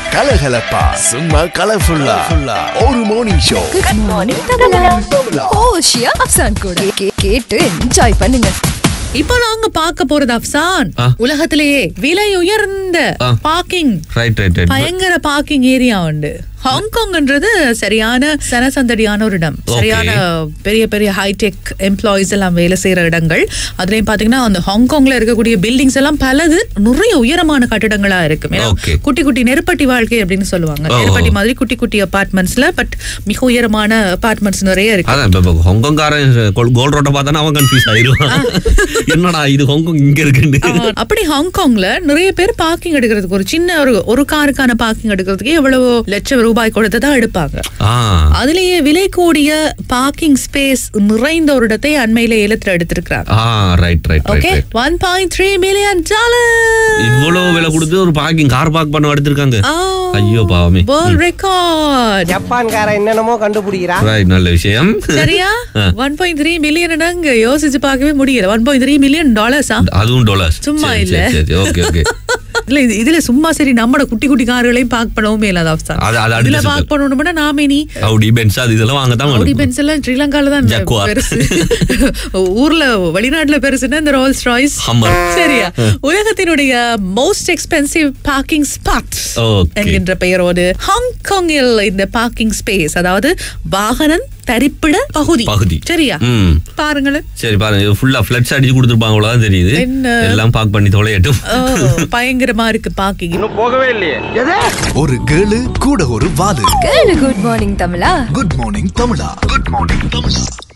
கலகலப்பா சும்மா கலர்ஃபுல்லா ஒரு மார்னிங் ஷோ குட் மார்னிங் தமிழா ஓஷியா அப்சான் கூட கே- கேட்டு என்ஜாய் பண்ணுங்க இப்போ நாங்க பார்க்க போறது அப்சான் ஆ. உலகத்திலேயே விலை உயர்ந்த ஆ. பார்க்கிங் ரைட் ரைட் ரைட் பயங்கர பார்க்கிங் ஏரியா உண்டு ஹாங்காங்ன்றது சரியான சனசந்தடியான ஒரு இடம் சரியான பெரிய பெரிய ஹைடெக் எம்ப்ளாயிஸ் எல்லாம் வேலை செய்யற இடங்கள் அதுலயும் பாத்தீங்கன்னா அந்த ஹாங்காங்ல இருக்கக்கூடிய பில்டிங்ஸ் எல்லாம் பலது நிறைய உயரமான கட்டிடங்களா இருக்கும் ஏன்னா, Okay. குட்டி குட்டி நெருப்பட்டி வாழ்க்கை அப்படின்னு சொல்லுவாங்க ஓ. நெருப்பட்டி மாதிரி குட்டி குட்டி அபார்ட்மெண்ட்ஸ்ல பட் மிக உயரமான அபார்ட்மெண்ட்ஸ் நிறைய இருக்கு அதான் இப்ப இப்ப ஹாங்காங்காரன் கோல்ட் ரோட்டை பார்த்தானா அவன் கன்ஃபியூஸ் ஆயிருவான் என்னடா இது ஹாங்காங் இங்க இருக்குன்னு ஆ, அப்படி ஹாங்காங்ல நிறைய பேர் பார்க்கிங் எடுக்கிறதுக்கு ஒரு சின்ன ஒரு ஒரு காருக்கான பார்க்கிங் எடுக்கிறதுக்கு எவ்வளவு லட்சம் ரூபாய் கொடுத்து தான் எடுப்பாங்க ஆ அதுலயே விலை கூடிய பார்க்கிங் ஸ்பேஸ் நிறைந்த ஒரு இடத்தை அண்மையில ஏலத்துல எடுத்திருக்கிறாங்க ஆ right right right okay right one point three million dollar இவ்வளவு விலை கொடுத்து ஒரு பார்க்கிங் கார் பார்க் பண்ண எடுத்திருக்காங்க ஐயோ பாவமே வேர்ல்ட் ரெக்கார்ட் ஜப்பான்காரன் என்னென்னமோ கண்டுபிடிக்கிறான் ரைட் நல்ல விஷயம் சரியா ஒன் பாயிண்ட் த்ரீ மில்லியன் அங்க யோசிச்சு பார்க்கவே முடியல ஒன் பாயிண்ட் த்ரீ மில்லியன் டாலர்ஸா அதுவும் டாலர்ஸ் சும்மா இல்ல. ஓகே ஓகே இல்ல இது- இதுல சும்மா சரி நம்மட குட்டி குட்டி கார்களையும் பார்க் பண்ணவும் இல்லாத அவஸ்தான் அது- அது அடுத்த இதுல circle. பார்க் பண்ணணும்னா நாமே நீ அவுடி பென்ஸ் அது இதெல்லாம் வாங்க தான் Audi வேணும் Benz எல்லாம் ஸ்ரீலங்கால தான் Jaguar. பெருசு ஊர்ல வெளிநாட்டுல பெருசுன்னா இந்த ரோல்ஸ் ராய்ஸ் Hummer. சரியா உலகத்தினுடைய most expensive parking spot Okay. என்கின்ற பெயரோடு ஹாங்காங்கில் இந்த பார்க்கிங் ஸ்பேஸ் அதாவது வாகனம் தரிப்பிட பகுதி பகுதி. சரியா ம். பாருங்களேன் சரி பாருங்க ஃபுல்லா ஃபிளட்ஸ் அடிச்சு கொடுத்துருப்பாங்க அவ்வளவுதான் தெரியுது என்ன? எல்லாம் பார்க் பண்ணி தொலையட்டும் ஓ, பயங்கரமா இருக்கு பார்க்கிங் இன்னும் போகவே இல்லையே எது ஒரு கேளு கூட ஒரு வாலு கேளு குட் மார்னிங் தமிழா குட் மார்னிங் தமிழா குட் மார்னிங் தமிழா